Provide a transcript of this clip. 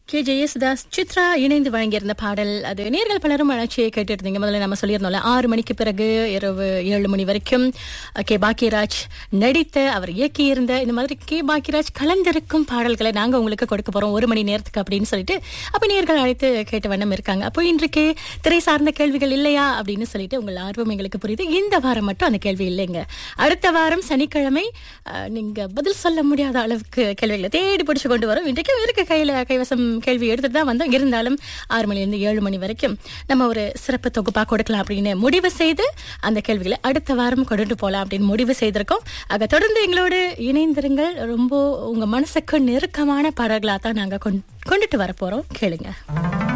K Yesudas Chitra இணைந்து வழங்கியிருந்த பாடல் அது நேர்கள் பலரும் வளர்ச்சியை கேட்டு இருந்தீங்க முதல்ல நம்ம சொல்லியிருந்தோம்ல ஆறு மணிக்கு பிறகு இரவு ஏழு மணி வரைக்கும் அஹ், கே பாக்கியராஜ் நடித்த அவர் இயக்கியிருந்த இந்த மாதிரி கே பாக்கியராஜ் கலந்திருக்கும் பாடல்களை நாங்க உங்களுக்கு கொடுக்க போறோம் ஒரு மணி நேரத்துக்கு அப்படின்னு சொல்லிட்டு அப்ப நேர்கள் அழைத்து கேட்ட வண்ணம் இருக்காங்க அப்போ இன்றைக்கு திரை சார்ந்த கேள்விகள் இல்லையா அப்படின்னு சொல்லிட்டு உங்கள் ஆர்வம் எங்களுக்கு புரியுது இந்த வாரம் மட்டும் அந்த கேள்வி இல்லைங்க அடுத்த வாரம் சனிக்கிழமை அஹ், நீங்க பதில் சொல்ல முடியாத அளவுக்கு கேள்விகளை தேடி பிடிச்சு கொண்டு வரோம் இன்றைக்கு இருக்க கையில கைவசம் கேள்வி எடுத்துட்டு தான் வந்தோம் இருந்தாலும் ஆறு மணிலேருந்து ஏழு மணி வரைக்கும் நம்ம ஒரு சிறப்பு தொகுப்பா கொடுக்கலாம் அப்படின்னு முடிவு செய்து அந்த கேள்விகளை அடுத்த வாரம் கொண்டுட்டு போலாம் அப்படின்னு முடிவு செய்திருக்கோம் ஆக தொடர்ந்து எங்களோடு இணைந்திருங்கள் ரொம்ப உங்க மனசுக்கு நெருக்கமான பாடல்களா தான் நாங்க கொண்டு- கொண்டுட்டு வர போறோம் கேளுங்க